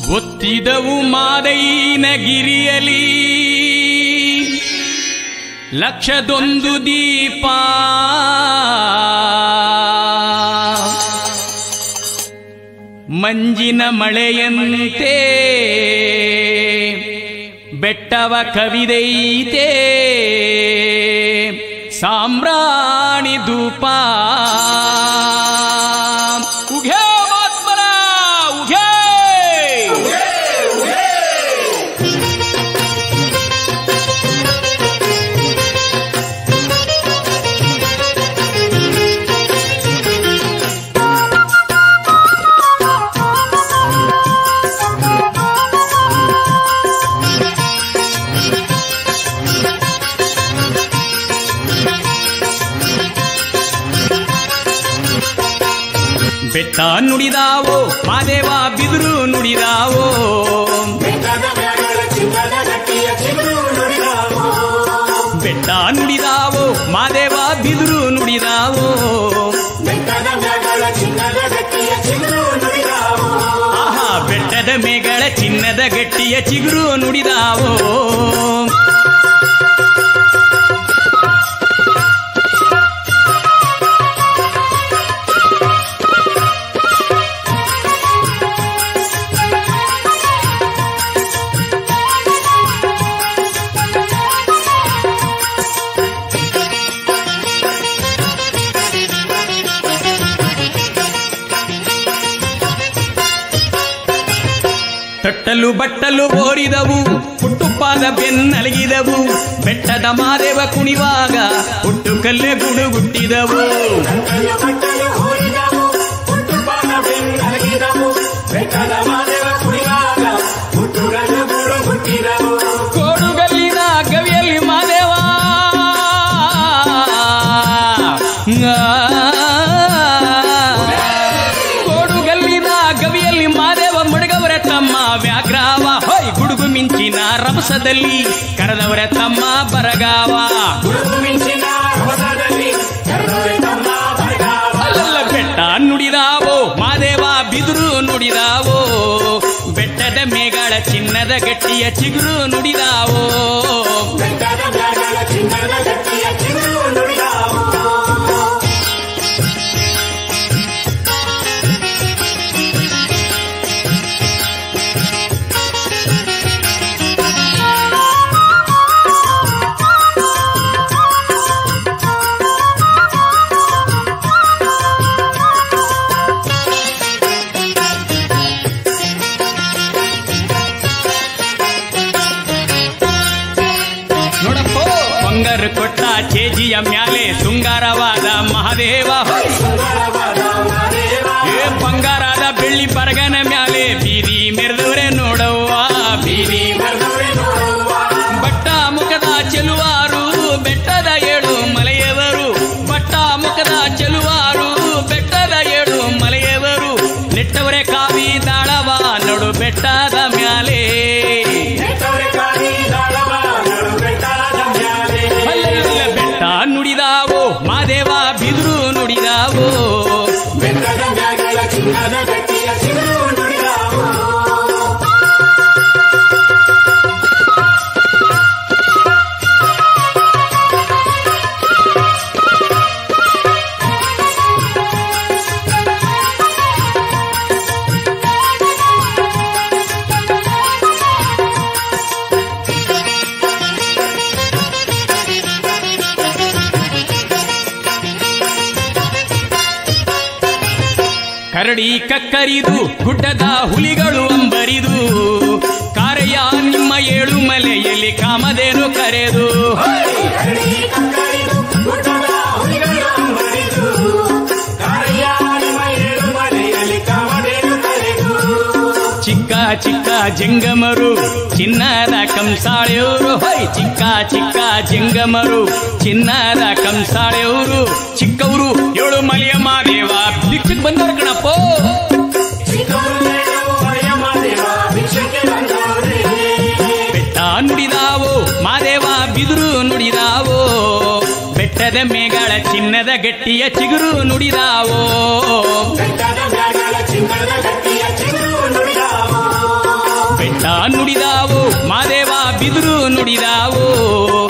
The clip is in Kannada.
ಒತ್ತಿದವು ಮಾದೈನ ಗಿರಿಯಲಿ ಲಕ್ಷದೊಂದು ದೀಪ ಮಂಜಿನ ಮಳೆಯಂತೆ ಬೆಟ್ಟವ ಕವಿದೈತೆ ಸಾಮ್ರಾಣಿ ಧೂಪ ಉಘೇ ಮಾತ್ಮರ ಉಘೇ ಬೆಟ್ಟ ನುಡಿದಾವೋ ಮಾದೇವ ಬಿದುರು ನುಡಿದಾವೋ ಬೆಟ್ಟದ ಮ್ಯಾಗಳ ಚಿನ್ನದ ಗಟ್ಟಿಯ ಚಿಗುರು ನುಡಿದಾವು ಬೆಟ್ಟ ನುಡಿದಾವೋ ಮಾದೇವ ಬಿದುರು ನುಡಿದಾವೋ ಬೆಟ್ಟದ ಮ್ಯಾಗಳ ಚಿನ್ನದ ಗಟ್ಟಿಯ ಚಿಗುರು ನುಡಿದಾವು ಆಹಾ ಬೆಟ್ಟದ ಮೇಗಳ ಚಿನ್ನದ ಗಟ್ಟಿಯ ಚಿಗುರು ನುಡಿದಾವೋ ತಟ್ಟಲು ಬಟ್ಟಲು ಓರಿದವು ಹುಟ್ಟುಪಾದ ಬೆನ್ನಲಗಿದವು ಬೆಟ್ಟದ ಮಾದೇವ ಕುಣಿವಾಗ ಹುಟ್ಟು ಕಲ್ಲೆ ಗುಡುಗುಟ್ಟಿದವು ಕಲ್ಲು ಬಟ್ಟಲು ಹೋರಿದವು ಹುಟ್ಟು ಪಾದ ಬೆನ್ನಲಗಿದವು ಬೆಟ್ಟದ ಮಾದೇವ ಕುಡಿದಾಗ ಹುಟ್ಟುಗಲ್ಲು ಗೂಡು ಹುಟ್ಟಿದವು ಕೋಡುಗಲ್ಲಿನ ಕವಿಯಲ್ಲಿ ಮಾದೇವ ಕೋಡುಗಲ್ಲಿನ ಕವಿಯಲ್ಲಿ ಮಾದೇವ ಮುಡುಗವರ ತಮ್ಮ ವ್ಯಾಘ್ರಾವ ಹೊಯ್ ಗುಡುಗು ಮಿಂಚಿನ ರಭಸದಲ್ಲಿ ಕರೆದವರ ತಮ್ಮ ಬರಗಾವ ಗುರುಗು ಮಿಂಚಿನ ಹೊಸದಲ್ಲಿ ಕರೆದೊರೆ ತಮ್ಮ ಬರಗಾವ ಅಲ್ಲಲ್ಲ ಬೆಟ್ಟ ನುಡಿದಾವೋ ಮಾದೇವ ಬಿದುರು ನುಡಿದಾವೋ ಬೆಟ್ಟದ ಮೇಗಳ ಚಿನ್ನದ ಗಟ್ಟಿಯ ಚಿಗುರು ನುಡಿದಾವೋ ಬೆಟ್ಟದ ಮ್ಯಾಗಳ ಚಿನ್ನದ ಗಟ್ಟಿಯ ಚಿಗುರು ನುಡಿದಾವು ನೋಡಪ್ಪೋ ಬಂಗಾರ ಕೊಟ್ಟ ಚೇಜಿಯ ಮ್ಯಾಲೆ ಸುಂಗಾರವಾದ ಮಹಾದೇವ ಹೊಯ್. ಸುಂದರವಾದ ಮಾದೇವ ಏ ಬಂಗಾರದ ಬೆಳ್ಳಿ ಬರಗನ ಮ್ಯಾಲೆ ಬೀದಿ ಮೆರೆದವರೇ ನೋಡವ್ವ ಬೀದಿ ಕರೆದೊರೆ ನೋಡುವ ಬಟ್ಟ ಮುಖದ ಚೆಲುವಾರು ಬೆಟ್ಟದ ಏಳು ಮಲೆಯವರು ಬಟ್ಟ ಮುಖದ ಚೆಲುವಾರು ಬೆಟ್ಟದ ಏಳು ಮಲೆಯವರು ನೆಟ್ಟವರೇ ಕಾವಿ ದಾಳವ ನಡು ಬೆಟ್ಟದ ಮ್ಯಾಲೆ ನೆಟ್ಟವರೆ ಕಾರಿ ದಾಳವ ನಡು ಬೆಟ್ಟದ ಮ್ಯಾಲೆ ಅಲ್ಲಲ್ಲ ಬೆಟ್ಟ ನುಡಿದಾವೋ ಮಾದೇವ ಬಿದ್ರು ನುಡಿದಾವೋ ಬೆಟ್ಟದ ಮ್ಯಾಗಳ ಚಿನ್ನದ ಗಟ್ಟಿಯ ಚಿಗುರು ನುಡಿದಾವು ಕರಡಿ ಕಕ್ಕರಿದು ಗುಡ್ಡದ ಹುಲಿಗಳು ಅಂಬರಿದು ಕಾರಯ್ಯ ನಿಮ್ಮ ಏಳು ಮಲೆಯಲ್ಲಿ ಕಾಮಧೇನು ಕರೆದು ಕರಡಿ ಕಕ್ಕರಿದು ಗುಡ್ಡದ ಹುಲಿಗಳು ಅಂಬರಿದು ಕಾರಯ್ಯ ನಿಮ್ಮ ಏಳು ಮನೆಯಲ್ಲಿ ಕಾಮಧೇನು ಕರೆದು ಚಿಕ್ಕ ಚಿಕ್ಕ ಜಂಗಮರು ಚಿನ್ನದ ಕಂಸಾಳೆಯವರು ಹೊಯ್ ಚಿಕ್ಕ ಚಿಕ್ಕ ಜಂಗಮರು ಚಿನ್ನದ ಕಂಸಾಳೆಯವರು ಚಿಕ್ಕವರು ಏಳು ಮಲೆಯ ಮಾದೇವ ಭಿಕ್ಷಕ್ ಬಂದವ್ರ ಕಣಪ್ಪೋ ಚಿಕ್ಕವರು ಏಳು ಮನೆಯ ಮಾದೇವ ಭಿಕ್ಷಕ್ಕೆ ಬಂದವರೇ ಬೆಟ್ಟ ನುಡಿದಾವೋ ಮಾದೇವ ಬಿದುರು ನುಡಿದಾವೋ ಬೆಟ್ಟದ ಮೇಗಳ ಚಿನ್ನದ ಗಟ್ಟಿಯ ಚಿಗುರು ನುಡಿದಾವೋ ಬೆಟ್ಟದ ಮ್ಯಾಗಳ ಚಿನ್ನದ ಗಟ್ಟಿಯ ಚಿಗುರು ನುಡಿದಾವು ಬೆಟ್ಟ ನುಡಿದಾವು ಮಾದೇವ ಬಿದಿರು ನುಡಿದಾವು